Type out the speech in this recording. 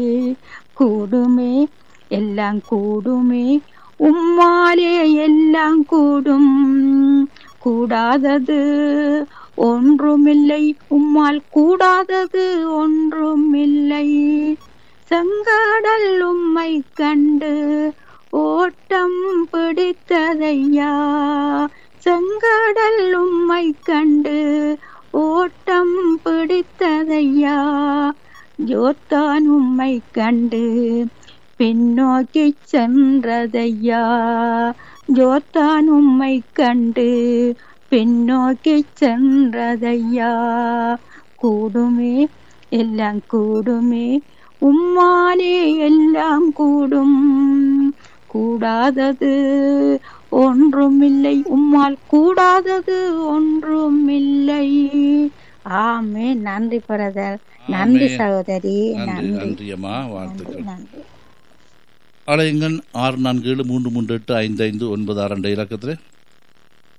கூடுமே எல்லாம் கூடுமே உம்மாலே எல்லாம் கூடும் கூடாதது ஒன்றுமில்லை உம்மால் கூடாதது ஒன்றுமில்லை செங்கடல் உம்மை கண்டு ஓட்டம் பிடித்ததையா செங்கடல் உம்மை கண்டு ஓட்டம் பிடித்ததையா ஜோத்தான் உம்மை கண்டு பின்னோக்கி சென்றதையா ஜோத்தான் உம்மை கண்டு பின்னோக்கி சென்றதையா கூடுமே எல்லாம் கூடுமே உம்மாலே எல்லாம் கூடும் கூடாதது ஒன்றுமில்லை உம்மால் கூடாதது ஒன்றுமில்லை ஆமே நன்றி பிரதர் நன்றி ஆமென். சகோதரி நன்றி நன்றி நன்றி அம்மா வாழ்த்துக்கள் நன்றி அலையுங்கள் ஆறு நான்கு ஏழு மூன்று மூன்று எட்டு ஐந்து ஐந்து ஒன்பது ஆறு என்ற இலக்கத்தில்